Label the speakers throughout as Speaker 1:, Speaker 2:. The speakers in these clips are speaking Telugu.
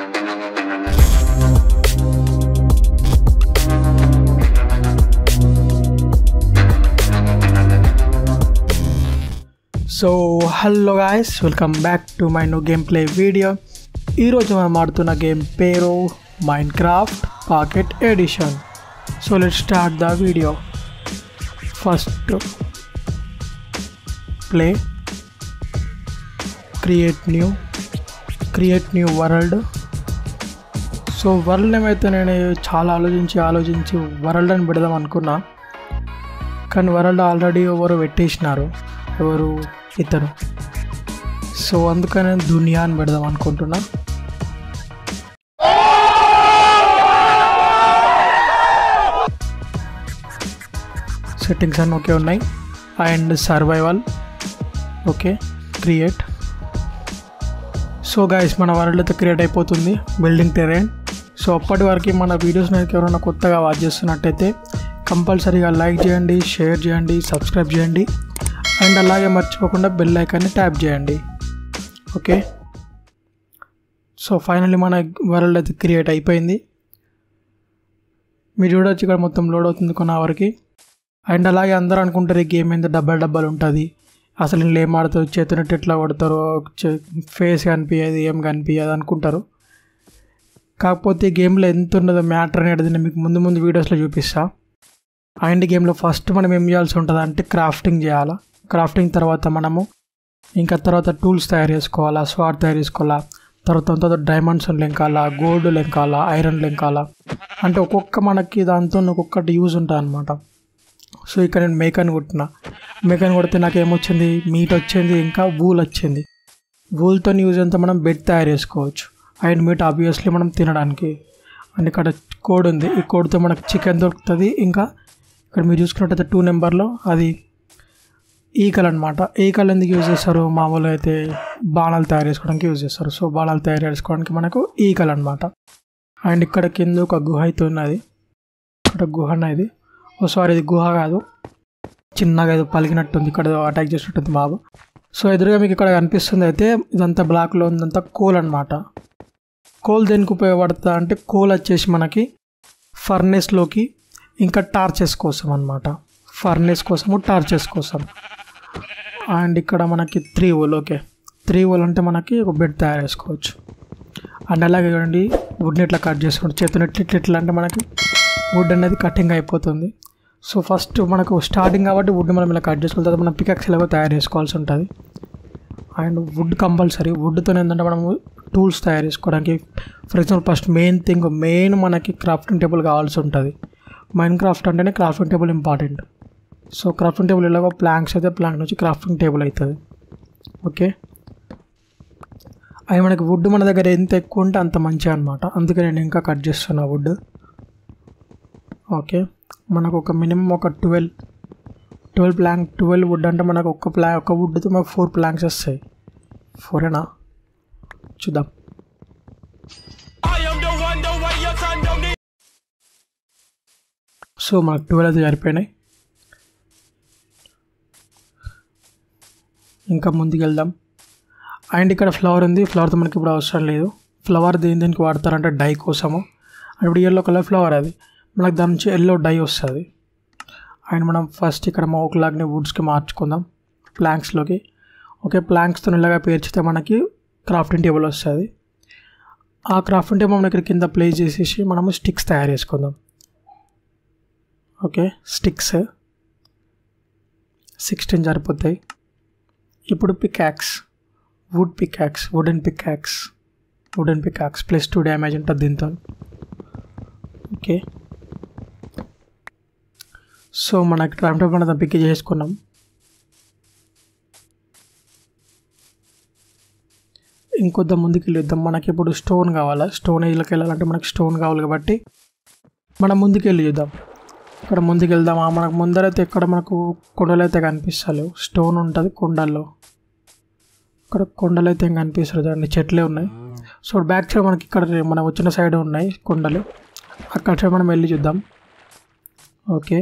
Speaker 1: So hello guys welcome back to my no game play video ఈరోజు మనం ఆడుతున్న గేమ్ పేరు Minecraft pocket edition so let start the video first play create new create new world so world ఏమైతే నేను చాలా ఆలోచించి ఆలోచించి వరల్డ్ అని పెడదాం అనుకున్నా కానీ వరల్డ్ ఆల్రెడీ ఎవరు పెట్టేసినారు ఎవరు ఇతను సో అందుకనే దునియా అని పెడదాం అనుకుంటున్నా సెట్టింగ్స్ అన్నీ ఓకే ఉన్నాయి and survival okay create so guys మన వరల్డ్ అయితే క్రియేట్ అయిపోతుంది బిల్డింగ్ టెరైన్ సో అప్పటి వరకు మన వీడియోస్ని ఎవరైనా కొత్తగా వాచ్ చేస్తున్నట్టయితే కంపల్సరీగా లైక్ చేయండి షేర్ చేయండి సబ్స్క్రైబ్ చేయండి అండ్ అలాగే మర్చిపోకుండా బెల్ ఐకాన్ని ట్యాప్ చేయండి ఓకే సో ఫైనల్లీ మన వరల్డ్ అయితే క్రియేట్ అయిపోయింది మీరు చూడొచ్చు ఇక్కడ మొత్తం లోడ్ అవుతుంది కొన్న వరకు అండ్ అలాగే అందరూ అనుకుంటారు ఈ గేమ్ మీద డబ్బాలు డబ్బాలు ఉంటుంది అసలు వీళ్ళు ఏం ఆడుతారు చేతున్నట్టు ఎట్లా కొడతారో ఫేస్ కనిపించదు ఏం కనిపించదు అనుకుంటారు కాకపోతే ఈ గేమ్లో ఎంత ఉన్నదో మ్యాటర్ అనేది నేను మీకు ముందు ముందు వీడియోస్లో చూపిస్తా అండ్ గేమ్లో ఫస్ట్ మనం ఏం చేయాల్సి ఉంటుంది అంటే క్రాఫ్టింగ్ చేయాలా క్రాఫ్టింగ్ తర్వాత మనము ఇంకా తర్వాత టూల్స్ తయారు చేసుకోవాలా స్వాట్ తయారు చేసుకోవాలా తర్వాత తర్వాత డైమండ్స్ లెంకాలా గోల్డ్ లెంకాలా ఐరన్ లెంకాలా అంటే ఒక్కొక్క మనకి దాంతో ఒక్కొక్కటి యూజ్ ఉంటుంది అనమాట సో ఇక్కడ నేను మేకన్ కొట్టిన మేకన్ కొడితే నాకు ఏమొచ్చింది మీట్ వచ్చింది ఇంకా వూల్ వచ్చింది వూల్తో యూజ్ అంతా మనం బెడ్ తయారు చేసుకోవచ్చు అండ్ మీట్ ఆబ్వియస్లీ మనం తినడానికి అండ్ ఇక్కడ కోడ్ ఉంది ఈ కోడ్తో మనకు చికెన్ దొరుకుతుంది ఇంకా ఇక్కడ మీరు చూసుకున్నట్టయితే టూ నెంబర్లో అది ఈకల్ అనమాట ఈకల్ ఎందుకు యూజ్ చేస్తారు మామూలుగా అయితే బాణాలు తయారు చేసుకోవడానికి యూజ్ చేస్తారు సో బాణాలు తయారు చేసుకోవడానికి మనకు ఈకల్ అనమాట అండ్ ఇక్కడ కింద ఒక గుహ అయితే ఉన్నది ఇక్కడ గుహ అనేది ఓ సారీ ఇది గుహ కాదు చిన్నగా ఏదో పలికినట్టుంది ఇక్కడ అటాక్ చేసినట్టుంది బాబు సో ఎదురుగా మీకు ఇక్కడ కనిపిస్తుంది అయితే ఇదంతా బ్లాక్లో ఉందంతా కోల్ అనమాట కోల్ దేనికి ఉపయోగపడుతుంది అంటే కోల్ వచ్చేసి మనకి ఫర్నెస్లోకి ఇంకా టార్చెస్ కోసం అనమాట ఫర్నెస్ కోసము టార్చెస్ కోసం అండ్ ఇక్కడ మనకి త్రీ ఓల్ ఓకే త్రీ ఓల్ అంటే మనకి ఒక బెడ్ తయారు చేసుకోవచ్చు అండ్ అలాగే చూడండి వుడ్ని ఇట్లా కట్ చేసుకోండి చేతులు ఇట్లా ఇట్లా ఇట్లా అంటే మనకి వుడ్ అనేది కటింగ్ అయిపోతుంది సో ఫస్ట్ మనకు స్టార్టింగ్ కాబట్టి వుడ్ మనం ఇలా కట్ చేసుకున్న తర్వాత మనం పికాక్స్ ఎలాగో తయారు చేసుకోవాల్సి ఉంటుంది అండ్ వుడ్ కంపల్సరీ వుడ్తో ఏంటంటే మనము టూల్స్ తయారు చేసుకోవడానికి for example first main thing main మనకి క్రాఫ్టింగ్ టేబుల్ కావాల్సి ఉంటుంది మైన్ క్రాఫ్ట్ అంటేనే crafting table important so crafting table ఎలాగో ప్లాంక్స్ అయితే ప్లాంక్ నుంచి క్రాఫ్టింగ్ టేబుల్ అవుతుంది ఓకే అవి మనకి వుడ్ మన దగ్గర ఎంత ఎక్కువ ఉంటే అంత మంచిగా అనమాట అందుకే నేను ఇంకా కట్ చేస్తున్నా వుడ్ ఓకే మనకు ఒక మినిమం ఒక twelve twelve plank twelve wood అంటే మనకు ఒక ప్లా ఒక వుడ్తో మనకు ఫోర్ ప్లాంక్స్ వస్తాయి ఫోరేనా చూద్దాం సో మనకు ట్వెల్వ్ అయితే సరిపోయినాయి ఇంకా ముందుకు వెళ్దాం అండ్ ఇక్కడ ఫ్లవర్ ఉంది ఫ్లవర్తో మనకి ఇప్పుడు అవసరం లేదు ఫ్లవర్ దేని దేనికి వాడతారంటే డై కోసము ఇప్పుడు ఎల్లో కలర్ ఫ్లవర్ అది మనకు దాని నుంచి ఎల్లో డై వస్తుంది అండ్ మనం ఫస్ట్ ఇక్కడ మోక్ లాగ్ని వుడ్స్కి మార్చుకుందాం ప్లాంక్స్లోకి ఓకే ప్లాంక్స్తో ఇలాగా పేర్చితే మనకి క్రాఫ్టింగ్ టేబుల్ వస్తుంది ఆ క్రాఫ్టింగ్ టేబుల్ మనం ఇక్కడ కింద ప్లేస్ చేసేసి మనము స్టిక్స్ తయారు చేసుకుందాం ఓకే స్టిక్స్ సిక్స్టీన్ సరిపోతాయి ఇప్పుడు pickaxe wood pickaxe wooden pickaxe wooden pickaxe plus two damage ఉంటుంది దీంతో ఓకే సో మనకి ట్రామ్ టైప్ అనేది పిక్ చేసుకున్నాం ఇంకొద్ద ముందుకు వెళ్ళిద్దాం మనకి ఇప్పుడు స్టోన్ కావాలా స్టోన్ ఏజ్లోకి వెళ్ళాలంటే మనకి స్టోన్ కావాలి కాబట్టి మనం ముందుకు వెళ్ళి చూద్దాం ఇక్కడ ముందుకు వెళ్దామా మనకు ముందరైతే ఇక్కడ మనకు కొండలు అయితే కనిపిస్తలేవు స్టోన్ ఉంటుంది కొండల్లో ఇక్కడ కొండలు అయితే ఏం కనిపిస్తారు చూడండి చెట్లే ఉన్నాయి సో బ్యాక్ సైడ్ మనకి ఇక్కడ మనం వచ్చిన సైడ్ ఉన్నాయి కొండలు అక్కడ సైడ్ మనం వెళ్ళి చూద్దాం ఓకే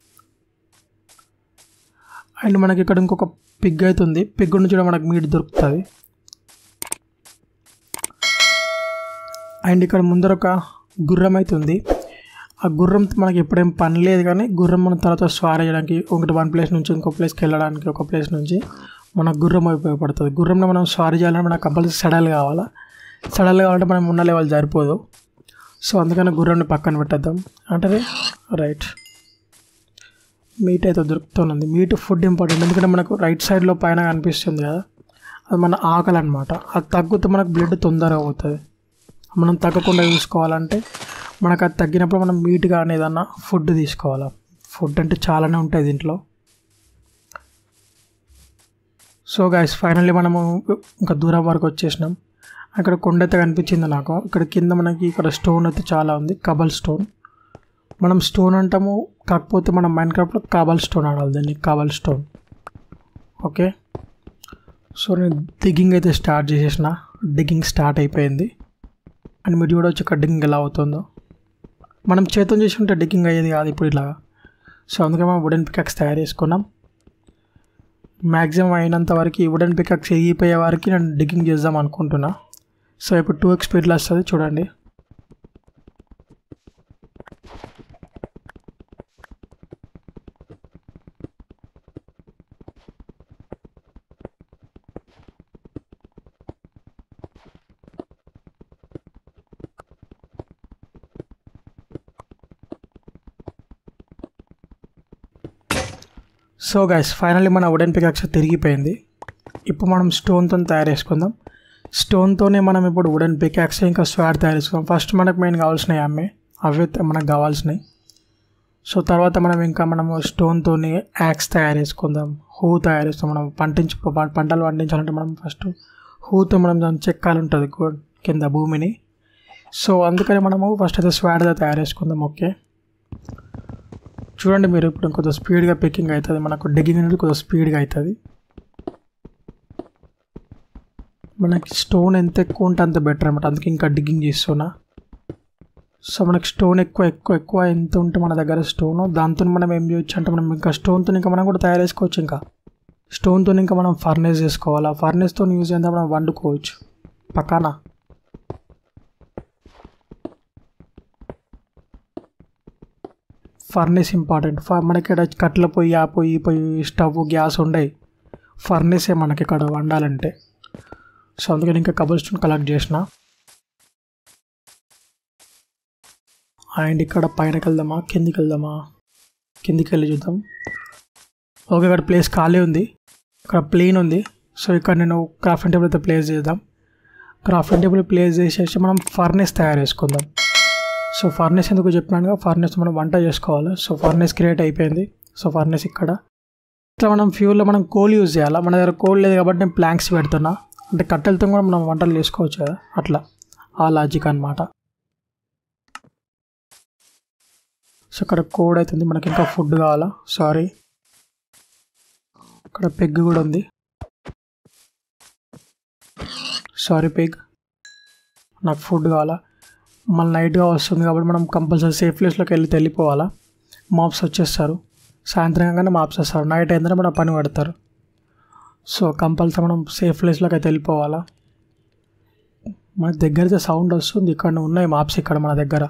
Speaker 1: అండ్ మనకి ఇక్కడ ఇంకొక పిగ్ అయితే ఉంది పిగ్ నుంచి కూడా మనకు మీట్ దొరుకుతుంది అండ్ ఇక్కడ ముందర ఒక గుర్రం అయితే ఉంది ఆ గుర్రంతో మనకి ఎప్పుడేం పని లేదు కానీ గుర్రం మన తర్వాత స్వారీ చేయడానికి ఒకటి వన్ ప్లేస్ నుంచి ఇంకో ప్లేస్కి వెళ్ళడానికి ఒక ప్లేస్ నుంచి మన గుర్రం ఉపయోగపడుతుంది గుర్రంలో మనం స్వారీ చేయాలంటే మనకు కంపల్సరీ సడల్ కావాలా సడల్ కావాలంటే మనం ఉన్న లెవెల్ సరిపోదు సో అందుకని గుర్రంని పక్కన పెట్టేద్దాం అంటే రైట్ మీట్ అయితే దొరుకుతుంది మీట్ ఫుడ్ ఇంపార్టెంట్ ఎందుకంటే మనకు రైట్ సైడ్లో పైన కనిపిస్తుంది కదా అది మన ఆకలి అనమాట అది తగ్గితే మనకు బ్లడ్ తొందరగా అవుతుంది మనం తగ్గకుండా చూసుకోవాలంటే మనకు అది తగ్గినప్పుడు మనం మీట్ కానీ ఏదన్నా ఫుడ్ తీసుకోవాలి ఫుడ్ అంటే చాలానే ఉంటాయి దీంట్లో సో గైస్ ఫైనల్లీ మనము ఇంకా దూరం వరకు వచ్చేసినాం అక్కడ కొండ అయితే కనిపించింది నాకు ఇక్కడ కింద మనకి ఇక్కడ స్టోన్ అయితే చాలా ఉంది కబల్ స్టోన్ మనం స్టోన్ అంటాము కాకపోతే మనం మైండ్ క్రాఫ్ట్లో కాబల్ స్టోన్ ఆడాలి దీన్ని కాబల్ స్టోన్ ఓకే సో నేను డిగ్గింగ్ అయితే స్టార్ట్ చేసేసిన డిగ్గింగ్ స్టార్ట్ అయిపోయింది అండ్ మీరు చూడవచ్చు ఇక్కడ డిగ్గింగ్ ఎలా అవుతుందో మనం చేతం చేసి ఉంటే డిగ్గింగ్ అయ్యేది కాదు ఇప్పుడు ఇలాగా సో అందుకే మనం వుడెన్ పికాక్స్ తయారు చేసుకున్నాం మ్యాక్సిమం అయినంత వరకు ఈ వుడెన్ పికాక్స్ ఎగిపోయే వరకు నేను డిగ్గింగ్ చేద్దాం అనుకుంటున్నా సో ఇప్పుడు టూ ఎక్స్ స్పీడ్లో వస్తుంది చూడండి సో గైస్ ఫైనల్లీ మన వుడెన్ పికాక్స్ తిరిగిపోయింది ఇప్పుడు మనం స్టోన్తో తయారు చేసుకుందాం స్టోన్తోనే మనం ఇప్పుడు వుడెన్ పికాక్స్ ఇంకా స్వాడ్ తయారు చేసుకుందాం ఫస్ట్ మనకు మెయిన్ కావాల్సినవి అమ్మే అవే త- మనకు కావాల్సినవి సో తర్వాత మనం ఇంకా మనము స్టోన్తో యాక్స్ తయారు చేసుకుందాం హూ తయారు చేస్తాం మనం పండించు ప- పంటలు పండించాలంటే మనం ఫస్ట్ హూతో మనం దాన్ని చెక్కాలి ఉంటుంది గో- కింద భూమిని సో అందుకని మనము ఫస్ట్ అయితే స్వాడ్గా తయారు చేసుకుందాం ఓకే చూడండి మీరు ఇప్పుడు కొంచెం స్పీడ్గా పికింగ్ అవుతుంది మనకు డిగ్గింగ్ అనేది కొంచెం స్పీడ్గా అవుతుంది మనకి స్టోన్ ఎంత ఎక్కువ ఉంటే అంత బెటర్ అనమాట అందుకే ఇంకా డిగ్గింగ్ చేస్తున్నా సో మనకి స్టోన్ ఎక్కువ ఎక్కువ ఎక్కువ ఎంత ఉంటే మన దగ్గర స్టోన్ దాంతో మనం ఏం చేయొచ్చు అంటే మనం ఇంకా స్టోన్తో ఇంకా మనం కూడా తయారు చేసుకోవచ్చు ఇంకా స్టోన్తో ఇంకా మనం ఫర్నేస్ చేసుకోవాలి ఆ ఫర్నేస్తో యూజ్ అయితే మనం వండుకోవచ్చు పక్కన ఫర్నేస్ ఇంపార్టెంట్ ఫ- మనకి ఇక్కడ కట్ల పొయ్యి ఆ పొయ్యి ఈ పొయ్యి స్టవ్ గ్యాస్ ఉండయి ఫర్నేసే మనకి ఇక్కడ వండాలంటే సో అందుకని ఇంకా కబల్ స్టోన్ కలెక్ట్ చేసిన అండ్ ఇక్కడ పైనకి వెళ్దామా కిందికి వెళ్దామా కిందికి వెళ్ళి చూద్దాం ఓకే ఇక్కడ ప్లేస్ ఖాళీ ఉంది ఇక్కడ ప్లేన్ ఉంది సో ఇక్కడ నేను క్రాఫ్టింగ్ టేబుల్ అయితే ప్లేస్ చేద్దాం క్రాఫ్టింగ్ టేబుల్ ప్లేస్ చేసేసి మనం ఫర్నేస్ తయారు చేసుకుందాం సో ఫర్నేస్ ఎందుకు చెప్పినాను ఫర్నేస్ మనం వంట చేసుకోవాలి సో ఫర్నేస్ క్రియేట్ అయిపోయింది సో ఫర్నేస్ ఇక్కడ ఇట్లా మనం ఫ్యూల్లో మనం కోల్ యూజ్ చేయాలి మన దగ్గర కోల్ లేదు కాబట్టి నేను ప్లాంక్స్ పెడుతున్నా అంటే కట్టెలతో కూడా మనం వంటలు చేసుకోవచ్చు కదా అట్లా ఆ లాజిక్ అనమాట సో ఇక్కడ కోడ్ అవుతుంది మనకి ఇంకా ఫుడ్ కావాలా సారీ ఇక్కడ పెగ్ కూడా ఉంది సారీ పెగ్ నాకు ఫుడ్ కావాలా మళ్ళీ నైట్గా వస్తుంది కాబట్టి మనం కంపల్సరీ సేఫ్ ప్లేస్లోకి వెళ్ళి వెళ్ళిపోవాలా మాప్స్ వచ్చేస్తారు సాయంత్రం కాగానే మాప్స్ వస్తారు నైట్ అయిందంటే మన పని పెడతారు సో కంపల్సరీ మనం సేఫ్ ప్లేస్లోకి అయితే వెళ్ళిపోవాలా మన దగ్గర అయితే సౌండ్ వస్తుంది ఇక్కడ ఉన్నాయి మాప్స్ ఇక్కడ మన దగ్గర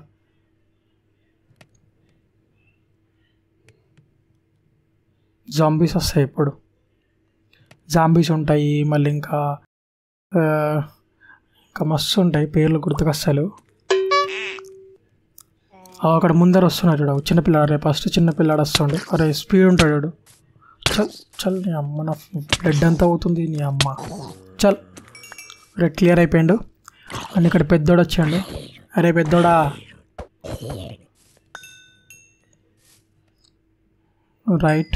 Speaker 1: జాంబీస్ వస్తాయి ఇప్పుడు జాంబీస్ ఉంటాయి మళ్ళీ ఇంకా ఆ, ఇంకా మస్తు ఉంటాయి పేర్లు గుర్తుకొస్తాయి ఆ, అక్కడ ముందర వస్తున్నాడు చూడు చిన్నపిల్లాడు రేపు ఫస్ట్ చిన్నపిల్లాడు వస్తుండే అరే స్పీడ్ ఉంటాడు చూడు చల్ చల్ నీ అమ్మ నా బ్లడ్ అంతా అవుతుంది నీ అమ్మ చల్ రెడ్ క్లియర్ అయిపోయిండు అండ్ ఇక్కడ పెద్దోడు వచ్చాడు అరే పెద్దోడా right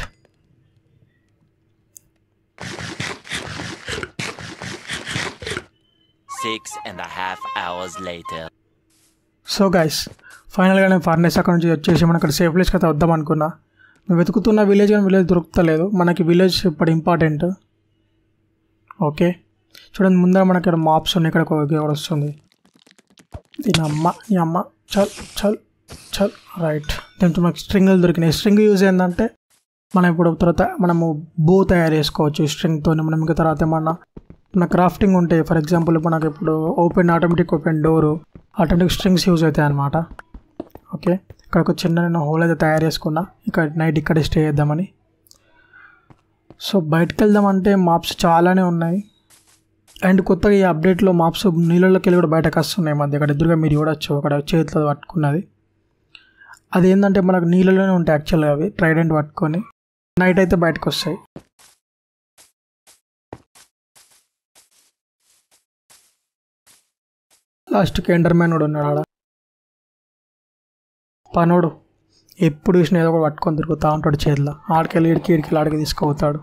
Speaker 2: Six and a half hours later.
Speaker 1: So guys ఫైనల్గా నేను ఫర్నేస్ అక్కడ నుంచి వచ్చేసి మనం ఇక్కడ సేఫ్ ప్లేస్కి అయితే వద్దాం అనుకున్నా మేము వెతుకుతున్న విలేజ్ కానీ విలేజ్ దొరుకుతలేదు మనకి విలేజ్ ఇప్పుడు ఇంపార్టెంట్ ఓకే చూడండి ముందర మనకి ఇక్కడ మాప్స్ ఉన్నాయి ఇక్కడ ఒక ఒకటి వస్తుంది దీని అమ్మ నీ అమ్మ చల్ చల్ చల్ రైట్ దీంతో మనకి స్ట్రింగ్లు దొరికినాయి స్ట్రింగ్ యూజ్ ఏంటంటే మనం ఇప్పుడు తర్వాత మనము బో తయారు చేసుకోవచ్చు స్ట్రింగ్తో మనం ఇంకా తర్వాత ఏమన్నా మన క్రాఫ్టింగ్ ఉంటే ఫర్ ఎగ్జాంపుల్ మనకు ఇప్పుడు ఓపెన్ ఆటోమేటిక్ ఓపెన్ డోరు అటువంటి స్ట్రింగ్స్ యూజ్ అవుతాయి అన్నమాట ఓకే ఇక్కడ ఒక చిన్న నేను హోల్ అయితే తయారు చేసుకున్నా ఇక్కడ నైట్ ఇక్కడే స్టే చేద్దామని సో బయటకు వెళ్దామంటే మాప్స్ చాలానే ఉన్నాయి అండ్ కొత్తగా ఈ అప్డేట్లో మాప్స్ నీళ్ళలోకి వెళ్ళి కూడా బయటకు వస్తున్నాయి మధ్య అక్కడ ఎదురుగా మీరు చూడొచ్చు అక్కడ చేతిలో పట్టుకున్నది అది ఏంటంటే మనకు నీళ్ళలోనే ఉంటాయి యాక్చువల్గా అవి ట్రైడెంట్ పట్టుకొని నైట్ అయితే బయటకు వస్తాయి లాస్ట్కి ఎండర్ మ్యాన్ కూడా ఉన్నాడు ఆడ పనోడు ఎప్పుడు చూసినా ఏదో ఒకటి పట్టుకొని తిరుగుతూ ఉంటాడు చేతిలో ఆడికెళ్ళి ఇడికి ఇడికి ఆడికి తీసుకుపోతాడు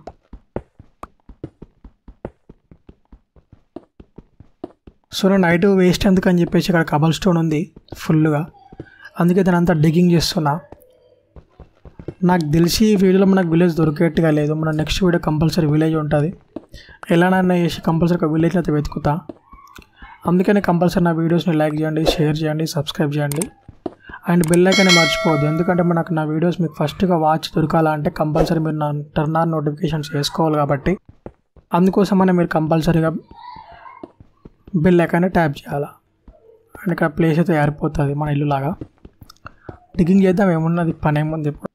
Speaker 1: సో నేను నైట్ వేస్ట్ ఎందుకు అని చెప్పేసి ఇక్కడ కబల్ స్టోన్ ఉంది ఫుల్గా అందుకే దాని అంతా డిగ్గింగ్ చేస్తున్నా నాకు తెలిసి ఈ వీడియోలో మనకు విలేజ్ దొరికేట్టుగా లేదు మన నెక్స్ట్ వీడియో కంపల్సరీ విలేజ్ ఉంటుంది ఎలానైనా చేసి కంపల్సరీ ఒక విలేజ్ అయితే వెతుకుతా అందుకని కంపల్సరీ నా వీడియోస్ని లైక్ చేయండి షేర్ చేయండి సబ్స్క్రైబ్ చేయండి అండ్ బెల్ ఐకాన్ మర్చిపోవద్దు ఎందుకంటే మనకు నా వీడియోస్ మీకు ఫస్ట్గా వాచ్ దొరకాలంటే కంపల్సరీ మీరు నా టర్న్ ఆన్ నోటిఫికేషన్స్ వేసుకోవాలి కాబట్టి అందుకోసమనే మీరు కంపల్సరీగా బెల్ ఐకాన్ ట్యాప్ చేయాలి అండ్ ఇక్కడ ప్లేస్ అయితే ఏరిపోతుంది మన ఇల్లు లాగా డిగ్గింగ్ చేద్దాం ఏమున్నది పని ఏముంది ఇప్పుడు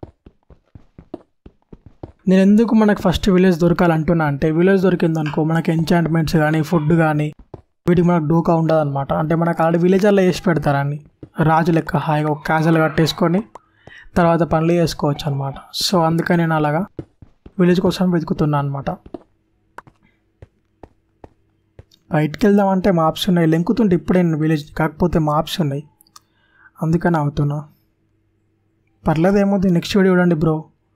Speaker 1: నేను ఎందుకు మనకు ఫస్ట్ విలేజ్ దొరకాలంటున్నా అంటే విలేజ్ దొరికింది అనుకో మనకి ఎంచాంట్మెంట్స్ కానీ ఫుడ్ కానీ వీటికి మనకు డోకా ఉండదు అనమాట అంటే మనకు ఆడ విలేజర్లో వేసి పెడతారని రాజు లెక్క హాయిగా ఒక క్యాజువల్ కట్టేసుకొని తర్వాత పనులు చేసుకోవచ్చు అనమాట సో అందుకని నేను అలాగా విలేజ్ కోసం వెతుకుతున్నా అనమాట బయటికి వెళ్దామంటే మాప్స్ ఉన్నాయి లెంకుతుంటే ఇప్పుడే నేను విలేజ్ కాకపోతే మాప్స్ ఉన్నాయి అందుకని అవుతున్నా పర్లేదు ఏమవుతుంది నెక్స్ట్ వీడియో చూడండి బ్రో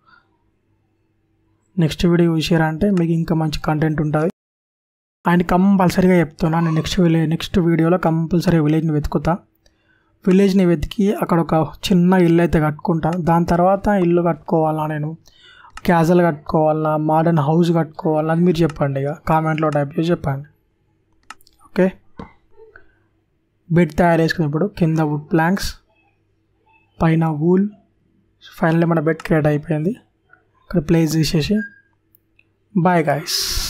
Speaker 1: నెక్స్ట్ వీడియో చూసారా అంటే మీకు ఇంకా మంచి కంటెంట్ ఉంటుంది అండ్ కంపల్సరీగా చెప్తున్నా నేను నెక్స్ట్ విలేజ్ నెక్స్ట్ వీడియోలో కంపల్సరీ విలేజ్ని వెతుకుతా విలేజ్ని వెతికి అక్కడ ఒక చిన్న ఇల్లు అయితే కట్టుకుంటా దాని తర్వాత ఇల్లు కట్టుకోవాలా నేను క్యాజువల్ కట్టుకోవాలా మోడర్న్ హౌస్ కట్టుకోవాలా అది మీరు చెప్పండి ఇక కామెంట్లో టైప్ చేసి చెప్పండి ఓకే బెడ్ తయారు చేసుకున్నప్పుడు కింద వుడ్ ప్లాంక్స్ పైన వూల్ ఫైనల్లీ మన బెడ్ క్రియేట్ అయిపోయింది ఇక్కడ ప్లేస్ తీసేసి బాయ్ గాయస్